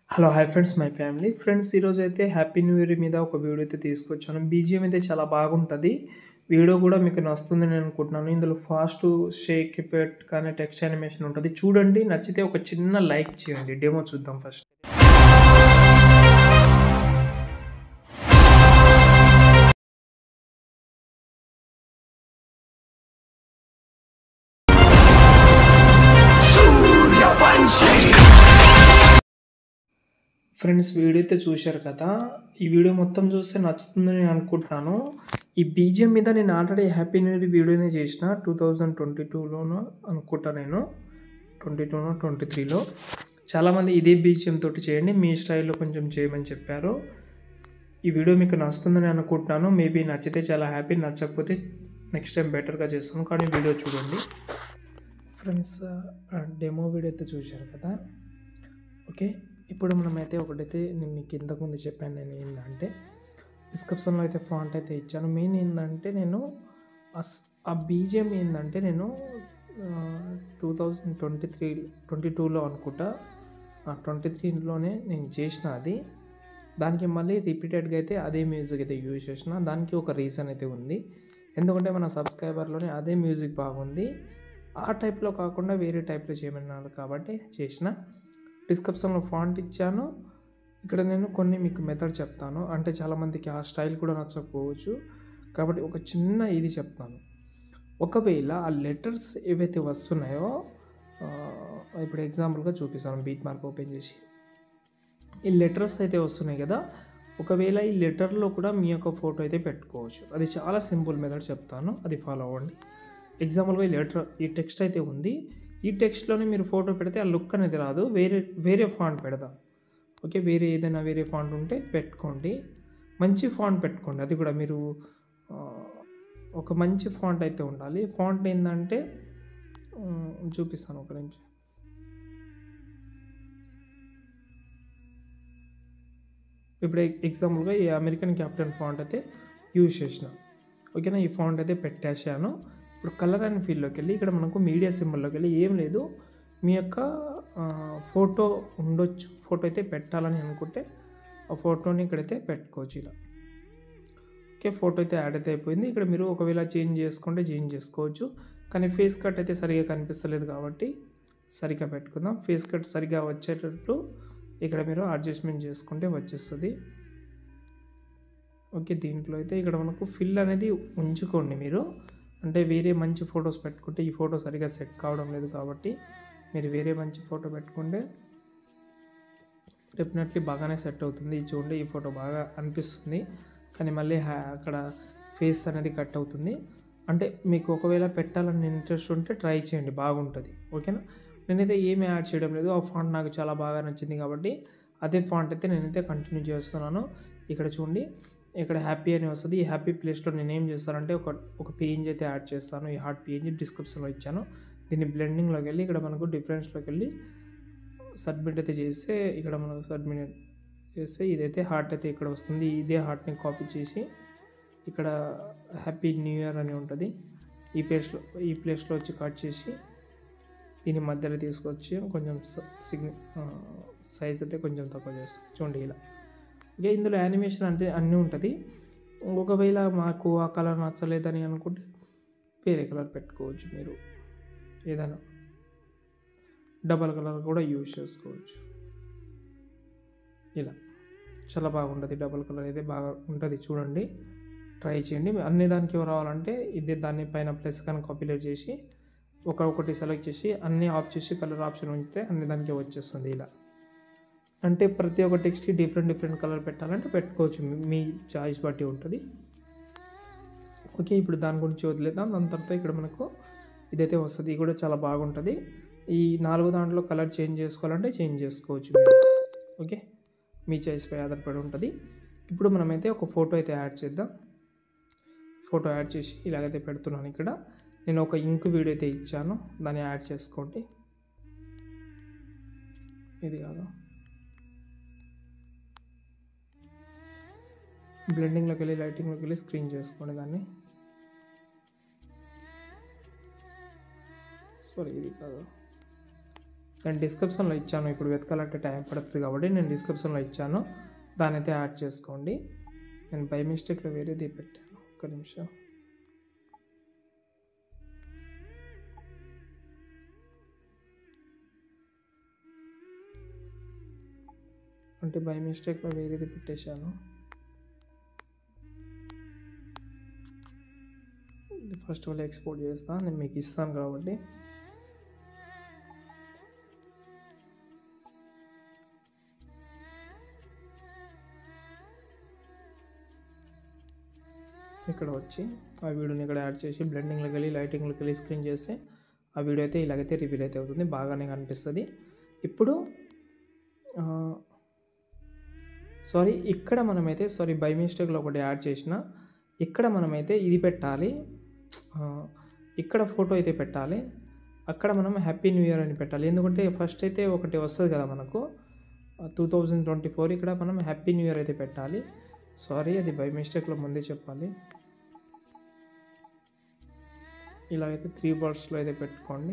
hello hi friends my family friends ఈరోజు అయితే happy new year మీద ఒక వీడియో అయితే తీసుకొచ్చాను బీజిఎం అయితే చాలా బాగుంటుంది వీడియో కూడా మీకు నస్తుంది నేను అనుకుంటున్నాను ఇందులో ఫాస్ట్ షేక్ ఎఫెక్ట్ కానీ టెక్స్ట్ యానిమేషన్ ఉంటుంది చూడండి నచ్చితే ఒక చిన్న లైక్ చేయండి డెమో చూద్దాం ఫస్ట్ ఫ్రెండ్స్ వీడియో అయితే చూశారు కదా ఈ వీడియో మొత్తం చూస్తే నచ్చుతుందని నేను అనుకుంటున్నాను ఈ బీజిఎం మీద నేను ఆల్రెడీ హ్యాపీ న్యూ ఇయర్ వీడియోనే చేసిన టూ థౌజండ్ ట్వంటీ టూలోనో అనుకుంటా నేను ట్వంటీ టూనో ట్వంటీ త్రీలో చాలామంది ఇదే బీజిఎం తోటి చేయండి మీ స్టైల్లో కొంచెం చేయమని చెప్పారు ఈ వీడియో మీకు నచ్చుతుందని అనుకుంటున్నాను మేబీ నచ్చితే చాలా హ్యాపీ నచ్చకపోతే నెక్స్ట్ టైం బెటర్గా చేస్తాను కానీ వీడియో చూడండి ఫ్రెండ్స్ డెమో వీడియో అయితే చూశారు కదా ఓకే ఇప్పుడు మనమైతే ఒకటైతే నేను మీకు ఇంతకు ముందు చెప్పాను నేను ఏంటంటే డిస్క్రిప్షన్లో అయితే ఫాంట్ అయితే ఇచ్చాను మెయిన్ ఏంటంటే నేను అస్- ఆ బీజిఎం ఏంటంటే నేను two thousand twenty three twenty టూలో అనుకుంటా ట్వంటీ త్రీలోనే నేను చేసిన అది దానికి మళ్ళీ రిపీటెడ్గా అయితే అదే మ్యూజిక్ అయితే యూజ్ చేసిన దానికి ఒక రీజన్ అయితే ఉంది ఎందుకంటే మన సబ్స్క్రైబర్లోనే అదే మ్యూజిక్ బాగుంది ఆ టైప్లో కాకుండా వేరే టైప్లో చేయమన్నారు కాబట్టి చేసిన డిస్క్రిప్షన్లో ఫాంట్ ఇచ్చాను ఇక్కడ నేను కొన్ని మీకు మెథడ్ చెప్తాను అంటే చాలామందికి ఆ స్టైల్ కూడా నచ్చకపోవచ్చు కాబట్టి ఒక చిన్న ఇది చెప్తాను ఒకవేళ ఆ లెటర్స్ ఏవైతే వస్తున్నాయో ఆ, ఇప్పుడు ఎగ్జాంపుల్గా చూపిస్తాను బీట్ మార్క్ ఓపెన్ చేసి ఈ లెటర్స్ అయితే వస్తున్నాయి కదా ఒకవేళ ఈ లెటర్లో కూడా మీ యొక్క ఫోటో అయితే పెట్టుకోవచ్చు అది చాలా సింపుల్ మెథడ్ చెప్తాను అది ఫాలో అవ్వండి ఎగ్జాంపుల్గా ఈ లెటర్ ఈ టెక్స్ట్ అయితే ఉంది ఈ టెక్స్ట్లోనే మీరు ఫోటో పెడితే ఆ లుక్ అనేది రాదు వేరే వేరే ఫాంట్ పెడదాం ఓకే వేరే ఏదైనా వేరే ఫాంట్ ఉంటే పెట్టుకోండి మంచి ఫాంట్ పెట్టుకోండి అది కూడా మీరు ఆ, ఒక మంచి ఫాంట్ అయితే ఉండాలి ఫాంట్ ఏంటంటే ఉమ్, చూపిస్తాను ఒక నుంచి ఇప్పుడు ఎగ్జాంపుల్గా ఈ అమెరికన్ క్యాపిటల్ ఫాంట్ అయితే యూజ్ చేసిన ఓకేనా ఈ ఫాంట్ అయితే పెట్టేశాను ఇప్పుడు కలర్ అండ్ ఫీల్డ్లోకి వెళ్ళి ఇక్కడ మనకు మీడియా సింబల్లోకి వెళ్ళి ఏం లేదు మీ యొక్క ఆ, ఫోటో ఉండొచ్చు ఫోటో అయితే పెట్టాలని అనుకుంటే ఆ ఫోటోని ఇక్కడైతే పెట్టుకోవచ్చు ఇలా ఓకే ఫోటో అయితే యాడ్ అయితే అయిపోయింది ఇక్కడ మీరు ఒకవేళ చేంజ్ చేసుకుంటే చేంజ్ చేసుకోవచ్చు కానీ ఫేస్ కట్ అయితే సరిగా కనిపిస్తలేదు కాబట్టి సరిగా పెట్టుకుందాం ఫేస్ కట్ సరిగా వచ్చేటట్లు ఇక్కడ మీరు అడ్జస్ట్మెంట్ చేసుకుంటే వచ్చేస్తుంది ఓకే దీంట్లో అయితే ఇక్కడ మనకు ఫిల్ అనేది ఉంచుకోండి మీరు అంటే వేరే మంచి ఫొటోస్ పెట్టుకుంటే ఈ ఫోటో సరిగా సెట్ కావడం లేదు కాబట్టి మీరు వేరే మంచి ఫోటో పెట్టుకుంటే డెఫినెట్లీ బాగానే సెట్ అవుతుంది ఇది చూడండి ఈ ఫోటో బాగా అనిపిస్తుంది కానీ మళ్ళీ హ్యా- అక్కడ ఫేస్ అనేది కట్ అవుతుంది అంటే మీకు ఒకవేళ పెట్టాలని ఇంట్రెస్ట్ ఉంటే ట్రై చేయండి బాగుంటుంది ఓకేనా నేనైతే ఏమి యాడ్ చేయడం లేదు ఆ ఫాంట్ నాకు చాలా బాగా నచ్చింది కాబట్టి అదే ఫాంట్ అయితే నేనైతే కంటిన్యూ చేస్తున్నాను ఇక్కడ చూడండి ఇక్కడ హ్యాపీ అని వస్తుంది ఈ హ్యాపీ ప్లేస్లో నేను ఏం చేస్తానంటే ఒక ఒక పేజ్ అయితే యాడ్ చేస్తాను ఈ హార్ట్ పేజ్ డిస్క్రిప్షన్లో ఇచ్చాను దీన్ని బ్లెండింగ్లోకి వెళ్ళి ఇక్కడ మనకు డిఫరెన్స్లోకి వెళ్ళి సబ్మిట్ అయితే చేస్తే ఇక్కడ మనం సబ్మిట్ చేస్తే ఇదైతే హార్ట్ అయితే ఇక్కడ వస్తుంది ఇదే హార్ట్ని కాపీ చేసి ఇక్కడ హ్యాపీ న్యూ ఇయర్ అని ఉంటుంది ఈ ప్లేస్లో ఈ ప్లేస్లో వచ్చి కట్ చేసి దీని మధ్యలో తీసుకొచ్చి కొంచెం సిగ్ని సైజ్ అయితే కొంచెం తక్కువ చేస్తాం చూడండి ఇలా ఇక ఇందులో యానిమేషన్ అంటే అన్నీ ఉంటుంది ఒకవేళ మాకు ఆ కలర్ నచ్చలేదని అనుకుంటే వేరే కలర్ పెట్టుకోవచ్చు మీరు ఏదైనా డబల్ కలర్ కూడా యూజ్ చేసుకోవచ్చు ఇలా చాలా బాగుంటుంది డబల్ కలర్ అయితే బాగా ఉంటుంది చూడండి ట్రై చేయండి అన్ని దానికి రావాలంటే ఇదే దాన్ని పైన ప్లస్ కనుక కాపీలేట్ చేసి ఒక ఒకటి సెలెక్ట్ చేసి అన్ని ఆఫ్ చేసి కలర్ ఆప్షన్ ఉంచితే అన్ని దానికి వచ్చేస్తుంది ఇలా అంటే ప్రతి ఒక్క టెక్స్ట్కి డిఫరెంట్ డిఫరెంట్ కలర్ పెట్టాలంటే పెట్టుకోవచ్చు మీ- మీ చాయిస్ బట్టి ఉంటుంది ఓకే ఇప్పుడు దాని గురించి వదిలేద్దాం దాని తర్వాత ఇక్కడ మనకు ఇదైతే వస్తుంది ఇది కూడా చాలా బాగుంటుంది ఈ నాలుగు దాంట్లో కలర్ చేంజ్ చేసుకోవాలంటే చేంజ్ చేసుకోవచ్చు మీరు ఓకే మీ చాయిస్పై ఆధారపడి ఉంటుంది ఇప్పుడు మనమైతే ఒక ఫోటో అయితే యాడ్ చేద్దాం ఫోటో యాడ్ చేసి ఇలాగైతే పెడుతున్నాను ఇక్కడ నేను ఒక ఇంక్ వీడియో అయితే ఇచ్చాను దాన్ని యాడ్ చేసుకోండి ఇది కాదు బ్లెండింగ్లోకి వెళ్ళి లైటింగ్లోకి వెళ్ళి స్క్రీన్ చేసుకోండి దాన్ని సారీ ఇది కాదు నేను డిస్క్రిప్షన్లో ఇచ్చాను ఇప్పుడు వెతకాలంటే టైం పడుతుంది కాబట్టి నేను డిస్క్రిప్షన్లో ఇచ్చాను దాని అయితే యాడ్ చేసుకోండి నేను బై మిస్టేక్లో వేరేది పెట్టాను ఒక్క నిమిషం అంటే బై మిస్టేక్లో వేరేది పెట్టేశాను ఇది ఫస్ట్ ఆఫ్ ఆల్ ఎక్స్పోర్ట్ చేస్తాను నేను మీకు ఇస్తాను కాబట్టి ఇక్కడ వచ్చి ఆ వీడియోని ఇక్కడ యాడ్ చేసి బ్లెండింగ్లోకి వెళ్ళి లైటింగ్లోకి వెళ్ళి స్క్రీన్ చేస్తే ఆ వీడియో అయితే ఇలాగైతే రివీల్ అయితే అవుతుంది బాగానే కనిపిస్తుంది ఇప్పుడు సారీ ఇక్కడ మనమైతే సారీ బై మిస్టేక్లో ఒకటి యాడ్ చేసిన ఇక్కడ మనమైతే ఇది పెట్టాలి ఆ, ఇక్కడ ఫోటో అయితే పెట్టాలి అక్కడ మనం హ్యాపీ న్యూ ఇయర్ అని పెట్టాలి ఎందుకంటే ఫస్ట్ అయితే ఒకటి వస్తుంది కదా మనకు టూ థౌజండ్ ట్వంటీ ఫోర్ ఇక్కడ మనం హ్యాపీ న్యూ ఇయర్ అయితే పెట్టాలి సారీ అది బై మిస్టేక్లో ముందే చెప్పాలి ఇలాగైతే త్రీ బర్డ్స్లో అయితే పెట్టుకోండి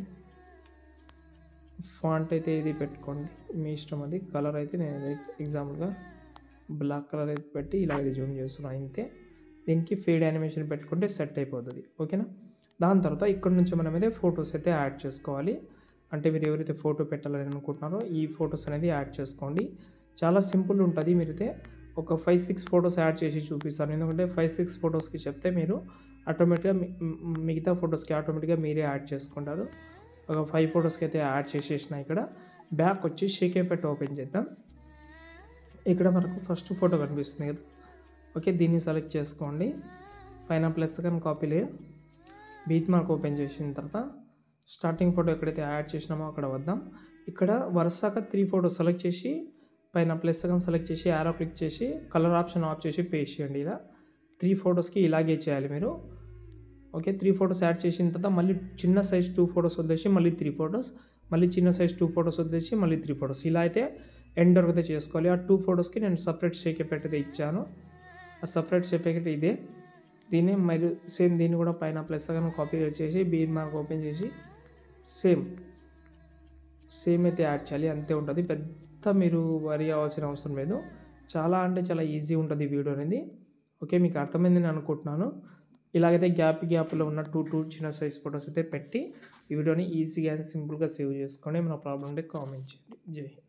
ఫాంట్ అయితే ఇది పెట్టుకోండి మీ ఇష్టం అది కలర్ అయితే నేను ఎగ్జాంపుల్గా బ్లాక్ కలర్ అయితే పెట్టి ఇలా అయితే జూమ్ చేస్తున్నాను అంతే దీనికి ఫీడ్ యానిమేషన్ పెట్టుకుంటే సెట్ అయిపోతుంది ఓకేనా దాని తర్వాత ఇక్కడ నుంచి మనం అయితే ఫొటోస్ అయితే యాడ్ చేసుకోవాలి అంటే మీరు ఎవరైతే ఫోటో పెట్టాలని అనుకుంటున్నారో ఈ ఫొటోస్ అనేది యాడ్ చేసుకోండి చాలా సింపుల్ ఉంటుంది మీరైతే ఒక ఫైవ్ సిక్స్ ఫొటోస్ యాడ్ చేసి చూపిస్తాను ఎందుకంటే ఫైవ్ సిక్స్ ఫొటోస్కి చెప్తే మీరు ఆటోమేటిక్గా మి- మి- మిగతా ఫొటోస్కి ఆటోమేటిక్గా మీరే యాడ్ చేసుకుంటారు ఒక ఫైవ్ ఫొటోస్కి అయితే యాడ్ చేసేసిన ఇక్కడ బ్యాక్ వచ్చి షేక్ ఎఫెక్ట్ ఓపెన్ చేద్దాం ఇక్కడ మనకు ఫస్ట్ ఫోటో కనిపిస్తుంది కదా ఓకే దీన్ని సెలెక్ట్ చేసుకోండి పైన ప్లస్ కానీ కాపీ లేదు బీట్ మార్క్ ఓపెన్ చేసిన తర్వాత స్టార్టింగ్ ఫోటో ఎక్కడైతే యాడ్ చేసినామో అక్కడ వద్దాం ఇక్కడ వరుసగా త్రీ ఫోటోస్ సెలెక్ట్ చేసి పైన ప్లస్ కానీ సెలెక్ట్ చేసి యారో క్లిక్ చేసి కలర్ ఆప్షన్ ఆఫ్ చేసి పేస్ట్ చేయండి ఇలా త్రీ ఫొటోస్కి ఇలాగే చేయాలి మీరు ఓకే త్రీ ఫొటోస్ యాడ్ చేసిన తర్వాత మళ్ళీ చిన్న సైజ్ టూ ఫొటోస్ వదిలేసి మళ్ళీ త్రీ ఫొటోస్ మళ్ళీ చిన్న సైజ్ టూ ఫొటోస్ వదిలేసి మళ్ళీ త్రీ ఫొటోస్ ఇలా అయితే ఎండ్ వరకు అయితే చేసుకోవాలి ఆ టూ ఫొటోస్కి నేను సపరేట్ షేక్ ఎఫెక్ట్ అయితే ఇచ్చాను ఆ సపరేట్ షేక్ ఎఫెక్ట్ ఇదే దీన్ని మరి సేమ్ దీన్ని కూడా పైన ప్లస్ కానీ కాపీ చేసి బీన్ మార్క్ ఓపెన్ చేసి సేమ్ సేమ్ అయితే యాడ్ చేయాలి అంతే ఉంటుంది పెద్ద మీరు వరి అవ్వాల్సిన అవసరం లేదు చాలా అంటే చాలా ఈజీ ఉంటుంది వీడియో అనేది ఓకే మీకు అర్థమైంది నేను అనుకుంటున్నాను ఇలాగైతే గ్యాప్ గ్యాప్లో ఉన్న టూ టూ చిన్న సైజ్ ఫొటోస్ అయితే పెట్టి ఈ వీడియోని ఈజీగా అండ్ సింపుల్గా సేవ్ చేసుకోండి మన ప్రాబ్లం ఉంటే కామెంట్ చేయండి జై హింద్